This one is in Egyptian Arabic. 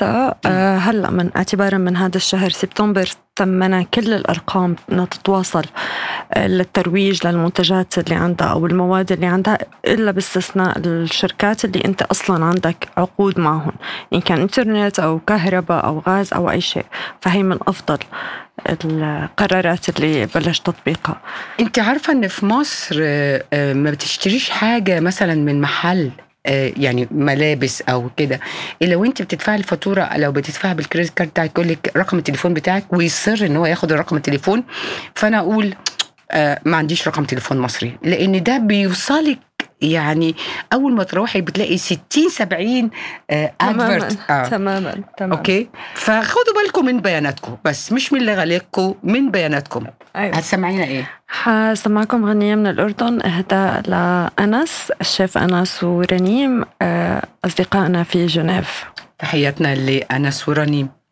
هسا آه، هلا من اعتبارا من هذا الشهر سبتمبر تمنا كل الارقام انها تتواصل آه، للترويج للمنتجات اللي عندها او المواد اللي عندها الا باستثناء الشركات اللي انت اصلا عندك عقود معهم ان كان انترنت او كهرباء او غاز او اي شيء فهي من افضل القرارات اللي بلش تطبيقها انت عارفه ان في مصر آه، آه، ما بتشتريش حاجه مثلا من محل آه، يعني ملابس او كده الا وانت بتدفعي الفاتوره لو بتدفعي بالكريدت كارد بتاعك يقول لك رقم التليفون بتاعك ويصر ان هو ياخد الرقم التليفون فانا اقول آه، ما عنديش رقم تليفون مصري لان ده بيوصلك يعني اول ما تروحي بتلاقي 60 70 تماما ادفرت تماما تماما اوكي فخدوا بالكم من بياناتكم بس مش من اللي غاليكم من بياناتكم أيوة. هتسمعينا ايه حسمعكم غنية من الأردن إهداء لأنس الشيف أنس ورنيم آه، أصدقائنا في جنيف تحياتنا لانس ورنيم